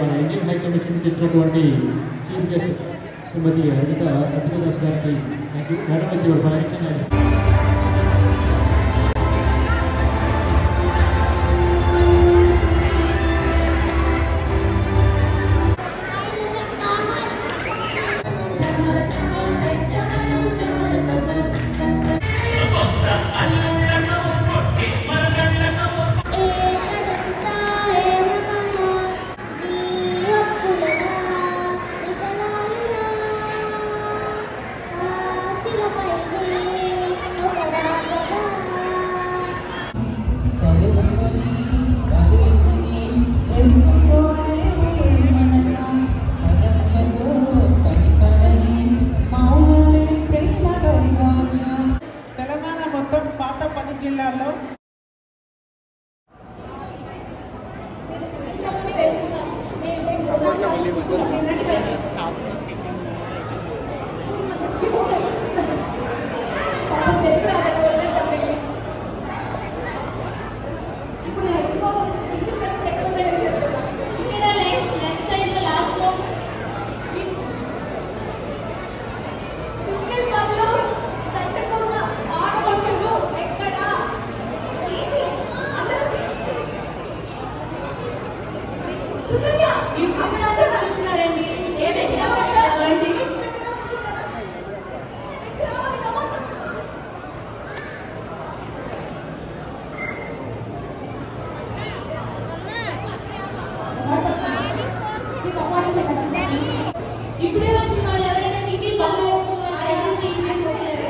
మన Indian high commission తెచ్చినటువంటి chief guest Shrimati Anitha Anitha Das garu thank you madam with your permission and ఏకదంతాయ నమః దీయప్పులనా వికలాంగునా ఆశిలపైనే ఒక రాగదా చదువుకొని చదువుకొని చెప్పుకోలే మనస పదములతో పడిపడని మౌనమే ప్రేమ పరిభాష తెలంగాణ మొత్తం పాత పది జిల్లాల్లో ఇక్కడ లెఫ్ట్ లెఫ్ట్ సైడ్ లో లాస్ట్ లో సింగిల్ పనులు తట్టుకున్న ఆడపడుచులు ఎక్కడ ఏంటి అందరూ సుకన్య ఇప్పుడు కూడా అందరూ కలుస్తున్నారండి ఏ విషయం అలాంటి ఇప్పుడే వచ్చిన వాళ్ళు ఎవరైనా సింగిల్ బదులు వేసుకున్న వాళ్ళు దయచేసి ఇంటికి వచ్చేయాలి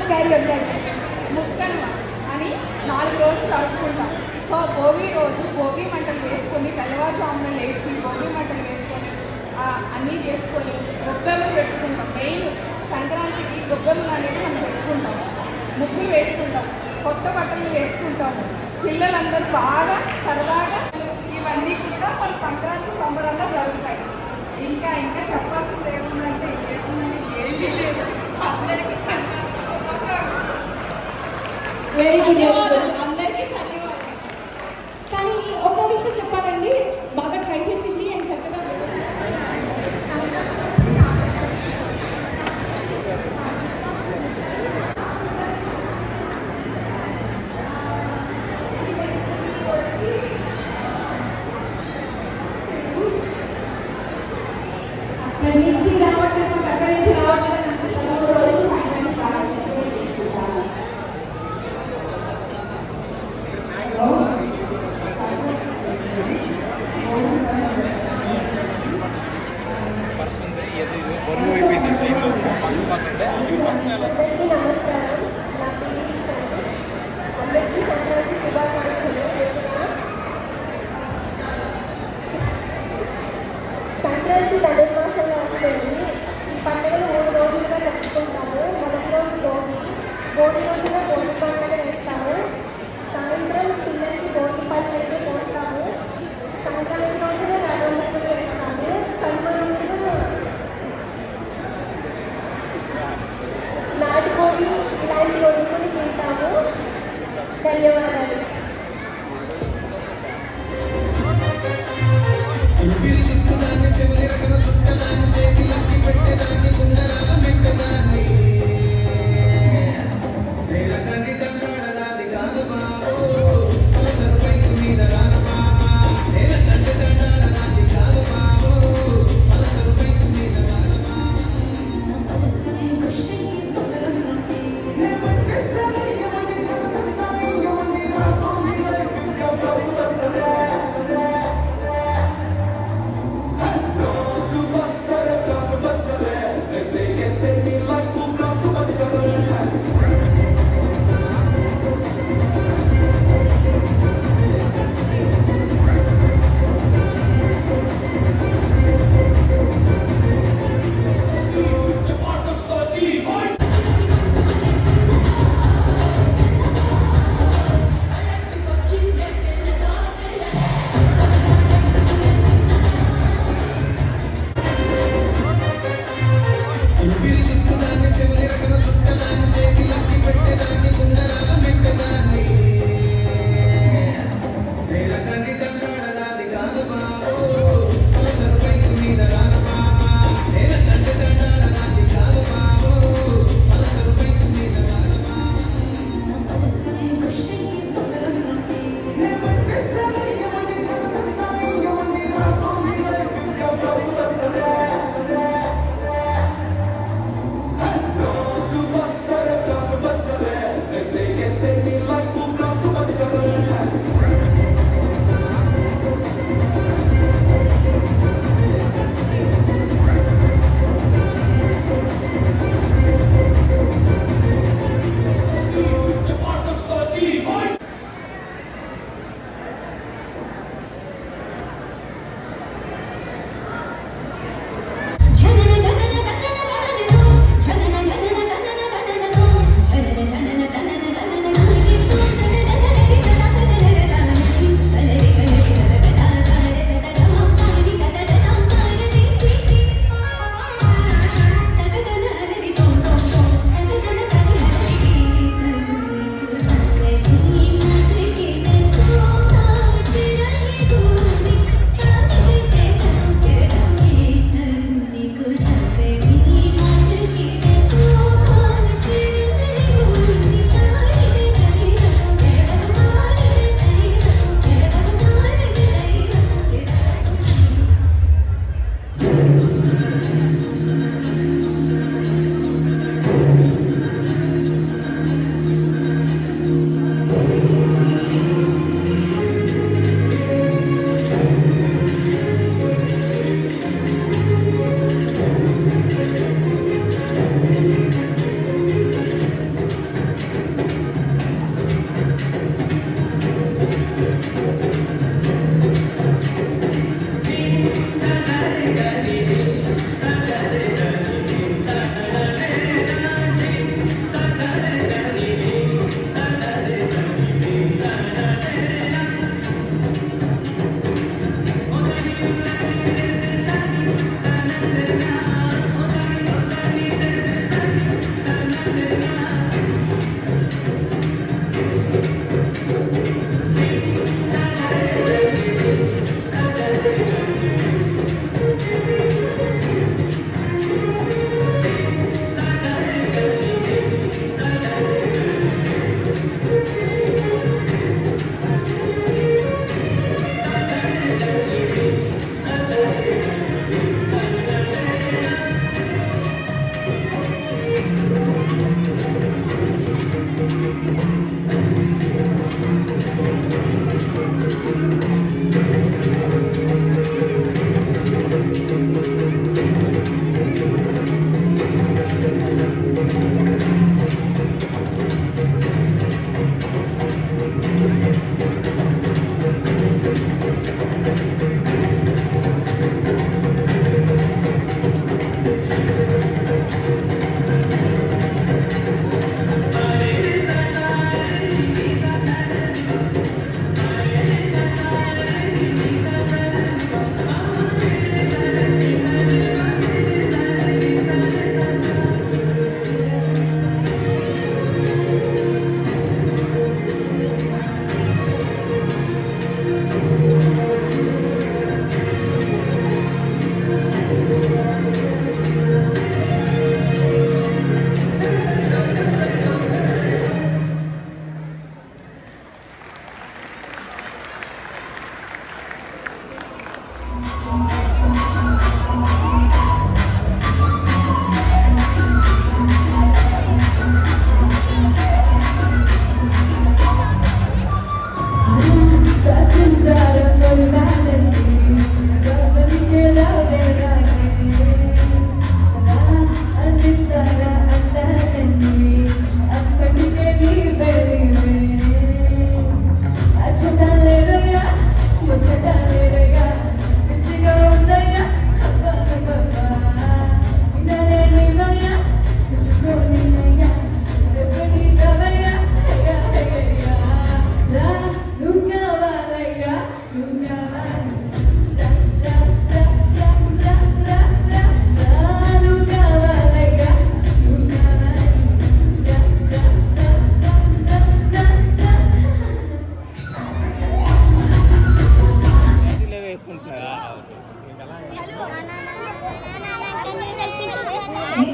క్యారీ ఉంటాయి ముక్కనుమ అని నాలుగు రోజులు జరుపుకుంటాం సో భోగి రోజు భోగి మంటలు వేసుకొని తెల్లవారుజామున లేచి భోగి మంటలు వేసుకొని ఆ, అన్నీ చేసుకొని గొబ్బెమ్మలు పెట్టుకుంటాం మెయిన్ సంక్రాంతికి గొబ్బెమ్మలు అనేది మనం పెట్టుకుంటాం ముగ్గులు వేసుకుంటాం కొత్త బట్టలు వేసుకుంటాము పిల్లలందరూ బాగా సరదాగా ఇవన్నీ కూడా మన సంక్రాంతి సంబరంగా జరుగుతాయి ఇంకా ఇంకా చెప్పాల్సింది ఏముందంటే ఏముందంటే ఏమీ లేదు అందరికీ సంక్రాంతి శుభాకాంక్షలు. వెరీ గుడ్ ధన్యవాదాలు అందరికీ ధన్యవాదాలు కానీ ఒక విషయం చెప్పాలండి బాగా ట్రై చేసింది అని చక్కగా అక్కడి నుంచి రావట్లేదు మాకు అక్కడి నుంచి రావట్లేదు అంత మూడు రోజులు ఫైనల్ రావట్లేదు బరువు అయిపోయింది ట్రైన్లో పక్కన పర్సనల్ అందరికీ నమస్కారం నా పేరు ఈశాని అందరికీ సంక్రాంతి శుభాకాంక్షలు ముందుగా సంక్రాంతి ధనుర్మాసంలో వస్తుంది ఈ పండుగను మూడు రోజులుగా జరుపుకుంటాము మొదటి రోజు భోగి భోగి రోజున భోగి పండుగ వేస్తాము సాయంత్రం పిల్లలకి భోగి పళ్ళు అయితే పోస్తాము సంక్రాంతి రోజున రథములు వేస్తాము కనుమ రోజున నాటుకోడి ఇలాంటి వండుకొని తింటాము ధన్యవాదాలు సింపిరి చుట్టుదాన్ని శివుని రకన చుట్టదాన్ని చేతిలకి పెట్టేదాన్ని కుంగరాల మెట్టదాన్ని నేరకండి దండాడదాన్ని కాదు బాబు పలసరు బైకు మీద రాన బాబా నేరకండి దండాడదాన్ని కాదు బాబు పలసరు బైకు మీద రాన బాబా నే వచ్చేస్తాను ఇవ్వని సత్తా ఇవ్వని రాకోని లైఫ్ ఇంకా బాగుంటుందా సింపిరి చుట్టుదాన్ని శివుని రకన చుట్టదాన్ని చేతిలకి పెట్టేదాన్ని కుంగరాల మెట్టదాన్ని నేరకండి దండాడదాన్ని కాదు బాబు పలసరు బైకు మీద రాన బాబా నేరకండి దండాడదాన్ని కాదు బాబు పలసరు బైకు మీద రాన బాబా నే వచ్చేస్తాను ఇవ్వని సత్తా ఇవ్వని రాకోని లైఫ్ ఇంకా బాగుంటుందా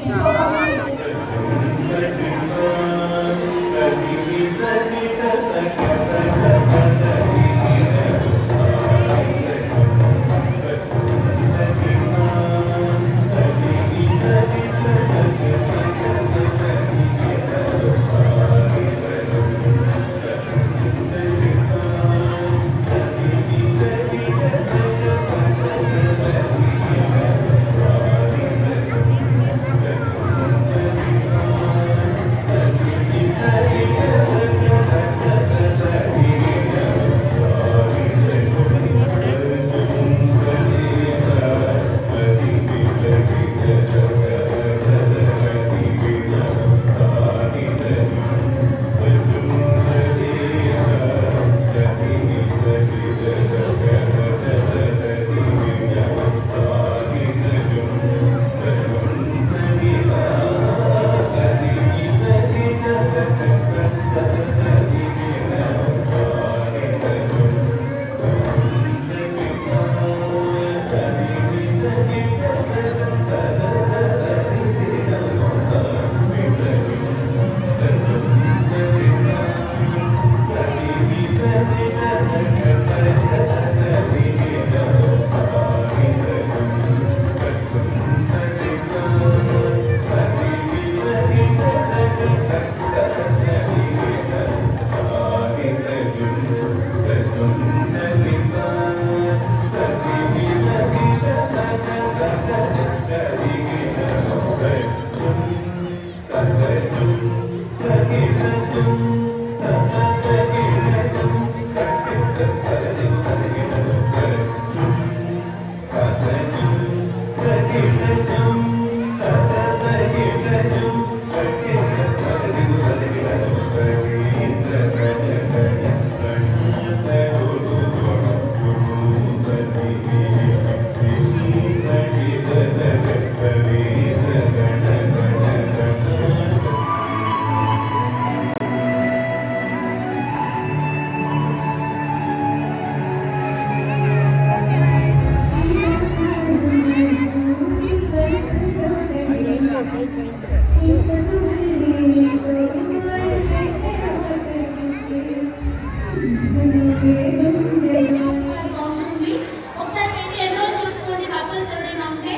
బాగుంటుంది ఒకసారి వెళ్ళి ఎన్రోల్ చేసుకోండి కపుల్స్ ఎవరైనా ఉంటే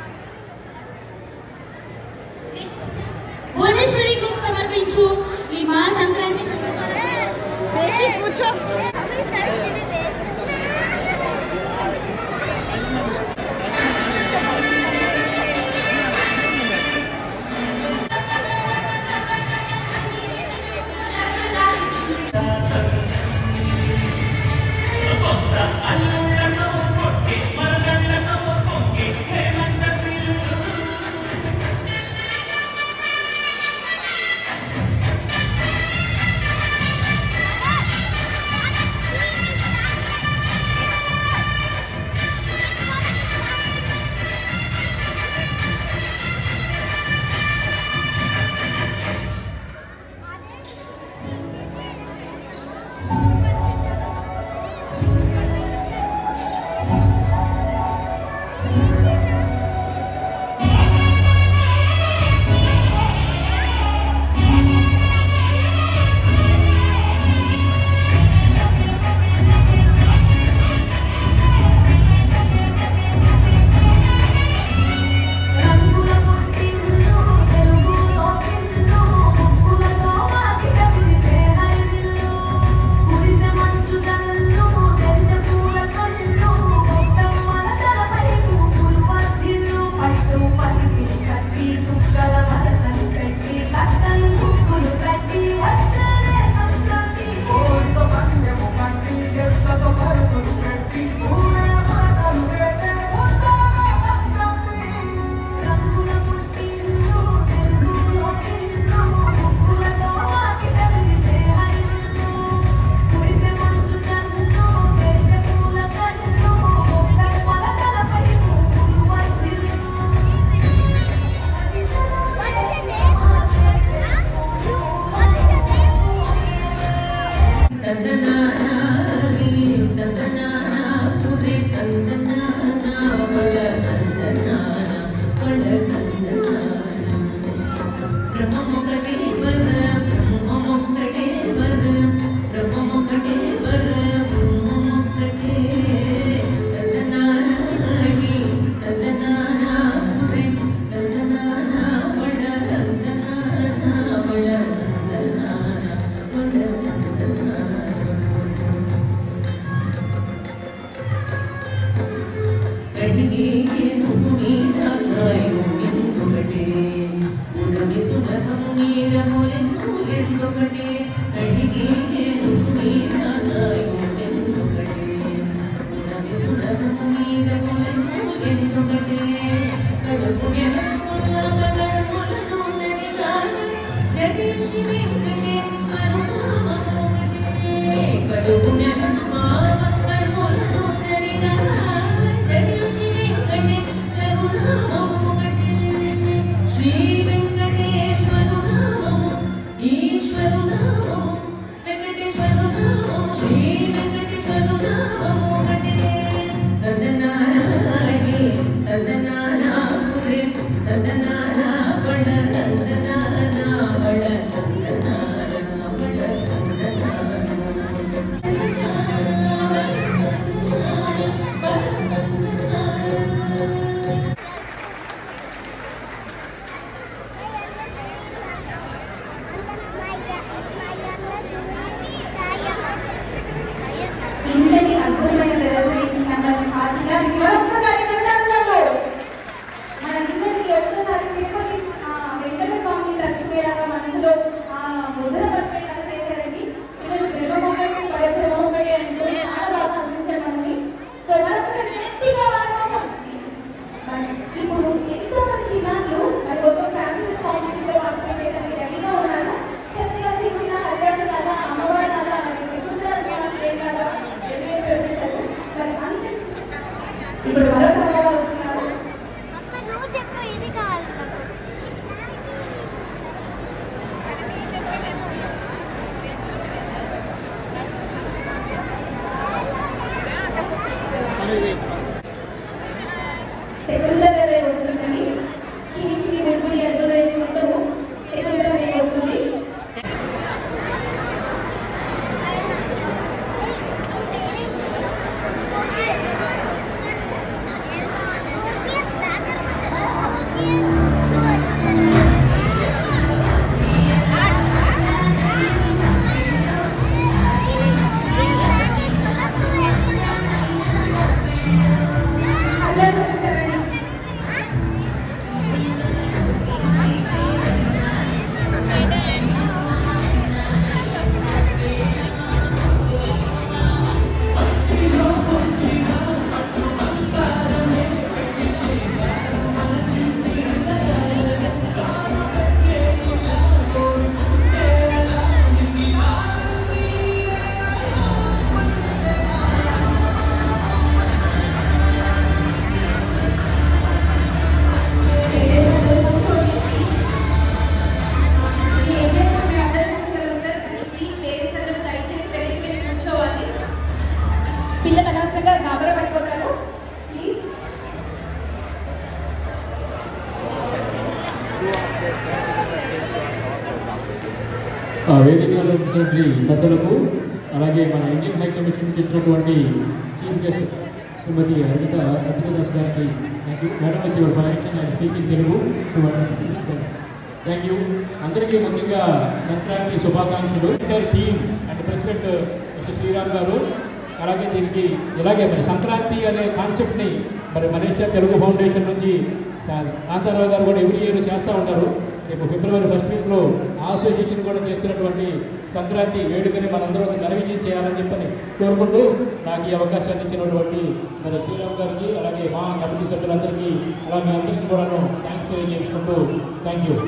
నెక్స్ట్ భువనేశ్వరి గ్రూప్ సమర్పించు ఈ మా సంక్రాంతి కూర్చో రంగుల పుట్టిల్లు తెలుగులో పిల్లు ముక్కులతో వాకిట కురిసే హరివిల్లు కురిసే మంచు జల్లు తెలిసే పూల కళ్ళు గొప్పెమ్మల తలపడి పువ్వులు వర్ధిల్లు పట్టు పలికి కట్టి సుక్కల వరసలు పెట్టి సక్కలు ముక్కులు పెట్టి వచ్చేదే సంక్రాంతి కోడితో పందెము కట్టి ఎట్లతో పరుగులు పెట్టి ఊరేల పాటలు వేసే ఉత్సవమే సంక్రాంతి రంగుల పుట్టిల్లు తెలుగులో పిల్లు ముక్కులతో వాకిట కురిసే హరివిల్లు కురిసే మంచు జల్లు తెరిచే పూల కళ్ళు గొప్పెమ్మల తలపడి పువ్వులు వర్ధిల్లు బ్రహ్మమొకటే వరం బ్రహ్మమొకటే వరం బ్రహ్మమొకటే వరం బ్రహ్మమొకటే తదనానాగి తదనానాపురే తదనానావళ తదనానావళ తదనానావళ తదనానా కడిగే నువ్వు మీద గాయం ఎందుకటే ఉడమి సుడకము మీద మొలెను ఎందుకటే కడిగే నువ్వు మీద గాయం ఎందుకటే ఉడమి సుడకము మీద మొలెను ఎందుకటే కడుపు ఎముకల కగర్ములను సరిగాని జగేషి వెంకటే స్వరూపమొకటే కడుపు ఎముకల కర్ములను సరిగాని జగేషి వెంకటే స్వరూపమొకటే శ్రీ వెంకటేశ్వరు నామము ఈశ్వరు నామము వెంకటేశ్వరు నామము శ్రీ వెంకటేశ్వరు నామము ఒకటే తదనారాయణి తదనారాపురే తదనారావళ తదనారావళ తదనారావళ తదనారావళ ఇంతటి అద్భుతమైన ప్రదర్శన ఇచ్చిన మన కాచిగారికి మరొక్కసారి కృతజ్ఞతలు. మనందరికీ ఒక్కసారి తిరుపతి ఆ, వెంకట స్వామిని తలుచుకునేలాగా మనసులో ఆ ముద్ర పట్టేలాగా చేశారండి పిల్లలు బ్రహ్మొకటి పరబ్రహ్మొకటి అంటూ చాలా బాగా అందించారు మనల్ని సో మరొకసారి గట్టిగా వాళ్ళ కోసం మరి ఇప్పుడు ఎంతో మంది చిన్నారులు మన కోసం ఫ్యాన్సీ కాంపిటీషన్ లో పార్టిసిపేట్ చేయడానికి రెడీగా ఉన్నారు చక్కగా చిన్న చిన్న హరిదాసు లాగా అమ్మవారి లాగా అలాగే శకుంతల ప్రేమ లాగా రెడీ అయిపోయి వచ్చేసారు మరి అంత ఇప్పుడు మరొక అమ్మవారు వస్తున్నారు నువ్వు చెప్పు ఇది కావాలి శకుంతల దేవి వస్తుందని చిన్ని చిన్ని బుడ్బుడి అడుగులు వేసుకుంటూ శకుంతల దేవి వస్తుంది అందరూ వచ్చేసారండి పిల్లలు అనవసరంగా గాబరా పడిపోతారు ప్లీజ్ ఆ వేదికలో ఉన్నటువంటి పెద్దలకు అలాగే మన ఇండియన్ హై కమిషన్ నుంచి ఇచ్చినటువంటి chief guest Shrimati Haritha Abhidas garu thank you madam with your permission and speaking Telugu thank you అందరికీ ముఖ్యంగా సంక్రాంతి శుభాకాంక్షలు inter team and president mister Sriram garu అలాగే దీనికి ఇలాగే మరి సంక్రాంతి అనే కాన్సెప్ట్ని మరి మలేషియా తెలుగు ఫౌండేషన్ నుంచి సా- కాంతారావు గారు కూడా ఎవ్రీ ఇయర్ చేస్తూ ఉంటారు రేపు ఫిబ్రవరి ఫస్ట్ వీక్లో అసోసియేషన్ కూడా చేస్తున్నటువంటి సంక్రాంతి వేడుకని మనందరం ఘన విజయం చేయాలని చెప్పని కోరుకుంటూ నాకు ఈ అవకాశాన్ని ఇచ్చినటువంటి మరి శ్రీరామ్ గారికి అలాగే మా కమిటీ సభ్యులందరికీ అలాగే అందరికీ కూడాను థ్యాంక్స్ తెలియజేసుకుంటూ thank you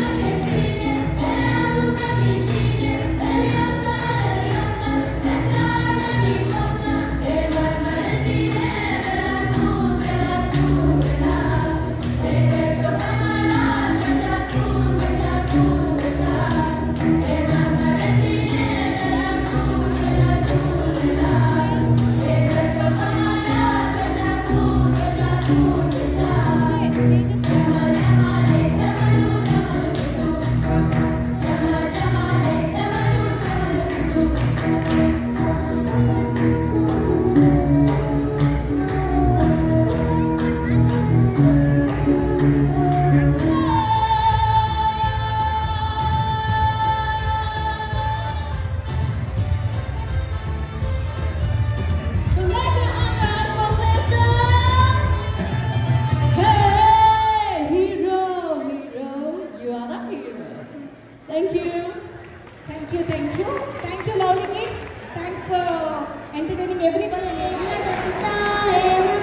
Hey, hero, hero, you are the hero. Thank you. Thank you, thank you. Thank you, lovely kids. Thanks for entertaining everyone and everyone.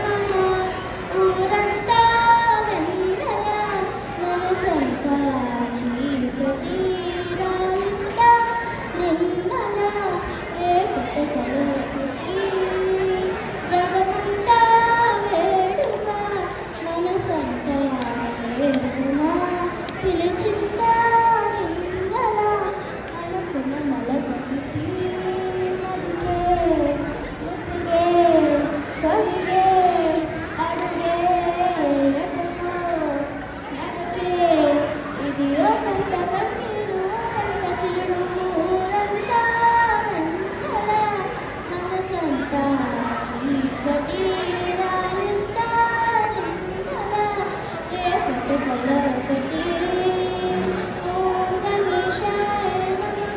మనసంతా చీకటి రాయింట నిన్నల రేపటి కలకుటి జగమంతా వేడుక మనసంతా వేడున పిలిచిందా నిన్నల అనుకున్న మలపటి మదిగే ముసిగే తొడిగే అడుగే ఎటకో నడకే ఇది ఒక కన్నీరు కంట చిరుడు ఊరంతా నన్నల మనసంతా చీకటి రాయిందా నిన్నల రేపటి కల ఒకటి ఓం గణేశాయ నమః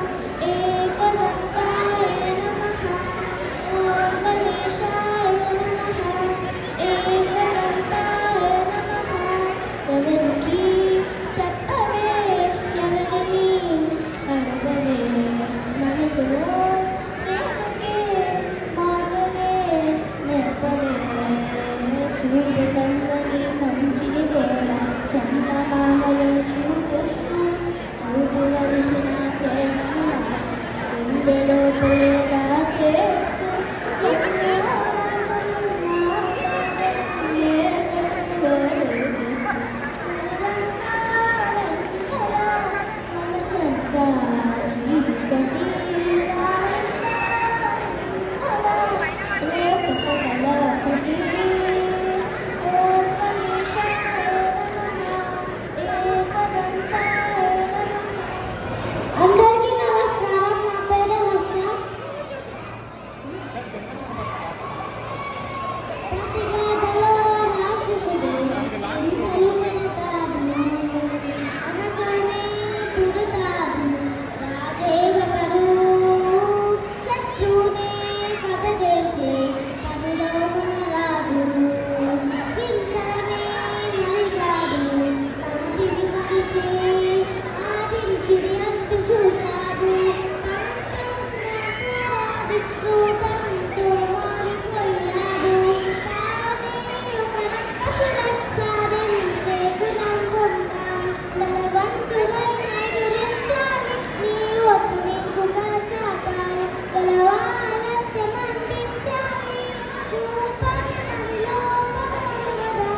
ఏకదంతాయ నమః ఓం గణేశాయ నమః ఏకదంతాయ నమః ఎవరికి చెప్పవే ఎవరిని అడగవే మనసులో ప్రేమకే మాటలే నేర్పవే చూపు కందని మంచిని కూడా చందమామలో చూపిస్తూ చూపు వలసిన ప్రేమను నాకు గుండెలో ప్రేగా చేస్తూ ఎన్నో రంగులున్న బాధలన్నీ బ్రతుకులో వెలిగిస్తూ ఊరంతా వెన్నెల మనసంతా చీకటి రాయిందా రేపటి కల ఒకటి ఓం గణేశాయ నమః ఏకదంతాయ నమః అందరికీ నమస్కారం నా పేరు హర్ష ప్రతిగాథలో రాక్షసుడు ఇంతలు పెడతాడు అనగానే పుడతాడు రాజేగవడు శత్రువునే కథ చేసే పనిలో మన రాదు హింసనే మరిగాడు మంచిని మరిచే ఆదించుడి అంతు చూశాడు రాది రూపంతో మారిపోయాడు తానే ఒక రక్కసుడై సాధించే గుణం ఉండాలి బలవంతులైన ఎదిరించాలి నీ ఒప్పు నీకు కలచాటాలి గెలవాలంటే మండించాలి రూపం అది లోపమున్నదా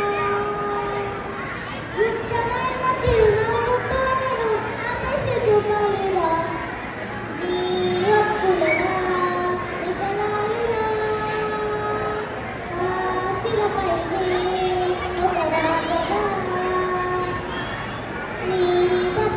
యుక్తమైన చిరునవ్వుతోను ఆపేసి చూపాలిరా నీ ఒప్పులరా వికలాలిరా ఆశలపైనే ఒక రాగదా నీ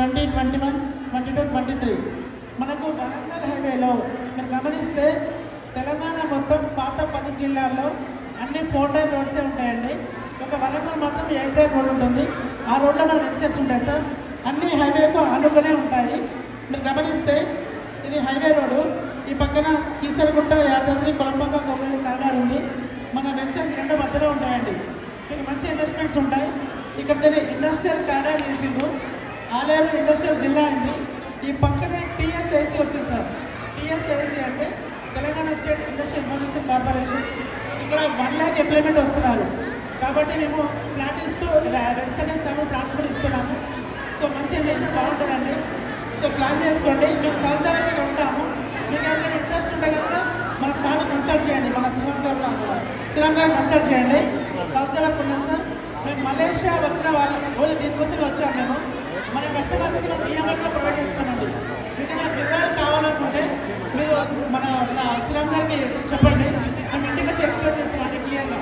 twenty twenty one twenty two twenty three మనకు వరంగల్ హైవేలో మీరు గమనిస్తే తెలంగాణ మొత్తం పాత పది జిల్లాల్లో అన్ని ఫోర్ టైర్ రోడ్సే ఉంటాయండి ఒక వరంగల్ మాత్రం ఎయిట్ టైర్ రోడ్ ఉంటుంది ఆ రోడ్లో మన వెంచర్స్ ఉంటాయి సార్ అన్ని హైవేకు ఆనుకునే ఉంటాయి మీరు గమనిస్తే ఇది హైవే రోడ్డు ఈ పక్కన కీసరగుట్ట యాదాద్రి కొలంబంగ గవర్నమెంట్ కారిడార్ ఉంది మన వెంచర్స్ రెండు మధ్యలో ఉంటాయండి మీకు మంచి ఇన్వెస్ట్మెంట్స్ ఉంటాయి ఇక్కడ దీన్ని ఇండస్ట్రియల్ కారిడార్ చేసిండ్రు ఆలేరు ఇండస్ట్రియల్ జిల్లా అయింది ఈ పక్కనే టీఎస్ఐసి వచ్చింది సార్ టీఎస్ఐసి అంటే Telangana state industrial information corporation ఇక్కడ వన్ ల్యాక్ ఎంప్లాయ్మెంట్ వస్తున్నారు కాబట్టి మేము ప్లాట్ ఇస్తూ రెసిడెంట్ సెవెన్ ప్లాట్స్ కూడా ఇస్తున్నాము సో మంచి ఇన్వెస్ట్మెంట్ బాగుంటుందండి సో ప్లాన్ చేసుకోండి మేము థర్స్డే వరకు ఉంటాము మీకు ఏమైనా ఇంట్రెస్ట్ ఉంటే కనుక మన సార్ని కన్సల్ట్ చేయండి మన శ్రీనివాస్ గారు ఉన్నారు. శ్రీరామ్ గారు కన్సల్ట్ చేయండి థర్స్డే వరకు ఉన్నాం సార్ మేము మలేషియా వచ్చిన వాళ్ళు ఓన్లీ దీనికోసమే వచ్చాము మేము మన కస్టమర్స్కి మేము ఈఎంఐలో ప్రొవైడ్ చేస్తామండి మీకు నా వివరాలు కావాలనుకుంటే మీరు మన మన శ్రీరామ్ గారికి చెప్పండి మేము ఇంటికి వచ్చి ఎక్స్ప్లెయిన్ చేస్తాం అంటే క్లియర్గా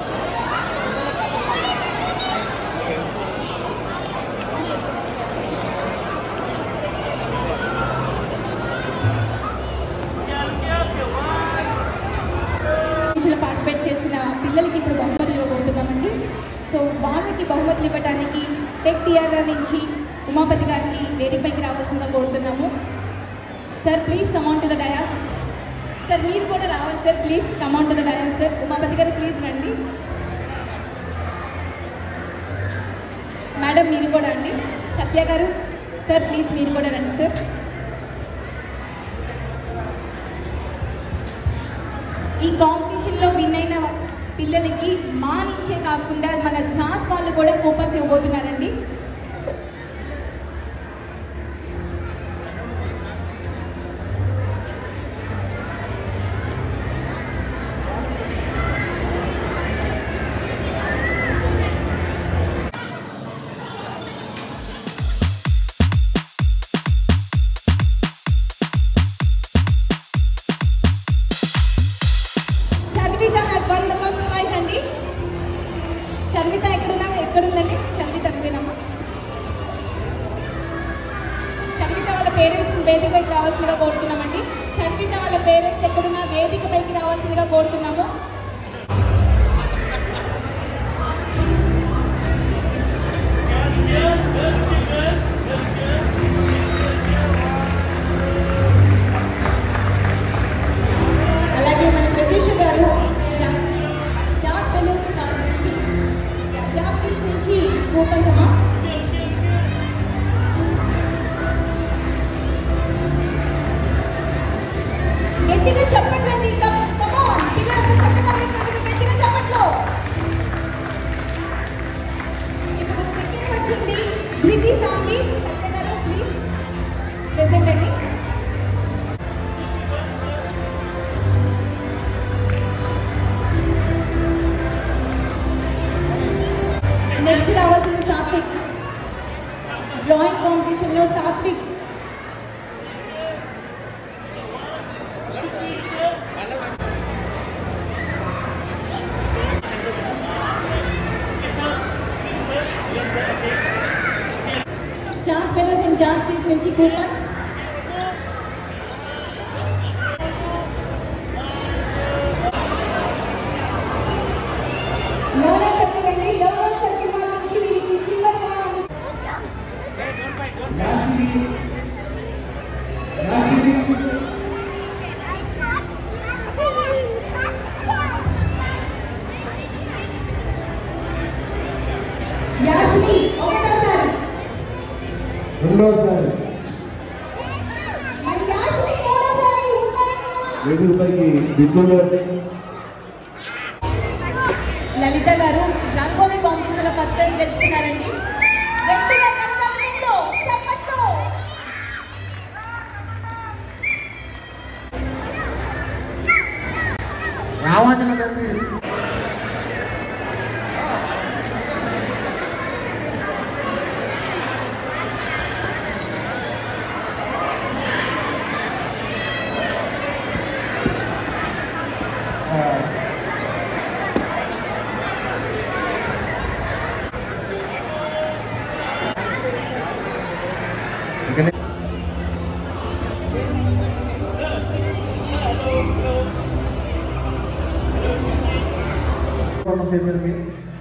కాంపిటీషన్లో పార్టిసిపేట్ చేసిన పిల్లలకి ఇప్పుడు బహుమతులు ఇవ్వబోతున్నామండి సో వాళ్ళకి బహుమతులు ఇవ్వడానికి టెక్ టీఆర్ఆర్ నుంచి ఉమాపతి గారిని వేదికపైకి రావాల్సిందిగా కోరుతున్నాము sir please come on to the dais sir మీరు కూడా రావాలి sir please come on to the dais sir Umapathi garu please రండి మేడం మీరు కూడా అండి సత్య గారు సార్ ప్లీజ్ మీరు కూడా రండి సార్ ఈ కాంపిటీషన్లో విన్ అయిన పిల్లలకి మా నుంచే కాకుండా మన ఛాన్స్ వాళ్ళు కూడా కూపన్స్ ఇవ్వబోతున్నారండి Charvitha has won the first prize అండి చర్విత ఎక్కడున్నా ఎక్కడుందండి చర్విత నువ్వేనమ్మా చర్విత వాళ్ళ పేరెంట్స్ వేదికపైకి రావాల్సిందిగా కోరుతున్నామండి చర్విత వాళ్ళ పేరెంట్స్ ఎక్కడున్నా వేదికపైకి రావాల్సిందిగా కోరుతున్నాము అలాగే మన ప్రత్యూష గారు జా- జాస్ బెలూన్స్ నుంచి జాస్ స్వీట్స్ నుంచి కూపన్స్ అమ్మా గట్టిగా చెప్పట్లండి కమాన్ పిల్లలంతా చక్కగా వేసినట్టుగా గట్టిగా చెప్పట్లు ఇప్పుడు సెకండ్ వచ్చింది ప్రీతి సామి సత్య గారు ప్లీజ్ ప్రెసెంట్ అండి నెక్స్ట్ రావాల్సింది సాత్విక్ డ్రాయింగ్ కాంపిటీషన్లో సాత్విక్ జాన్స్ బెలర్స్ అండ్ జాన్స్ స్ట్రీట్స్ నుంచి కూపన్స్ లోనా సర్కిల్ అండి లోనా సర్కిల్ వాళ్ళ నుంచి వీరికి సిల్వర్ కావాలి యాష్మి ఒకటోసారి రెండోసారి మరి యాష్మి మూడోసారి ఉంటాయి వేదికపైకి దిద్దులు లలిత గారు రంగోలీ కాంపిటీషన్లో ఫస్ట్ ప్రైజ్ గెలుచుకున్నారండి గట్టిగా కరతాళంలో చప్పట్లు రావట్లేదు తండ్రి చేసేది మీరు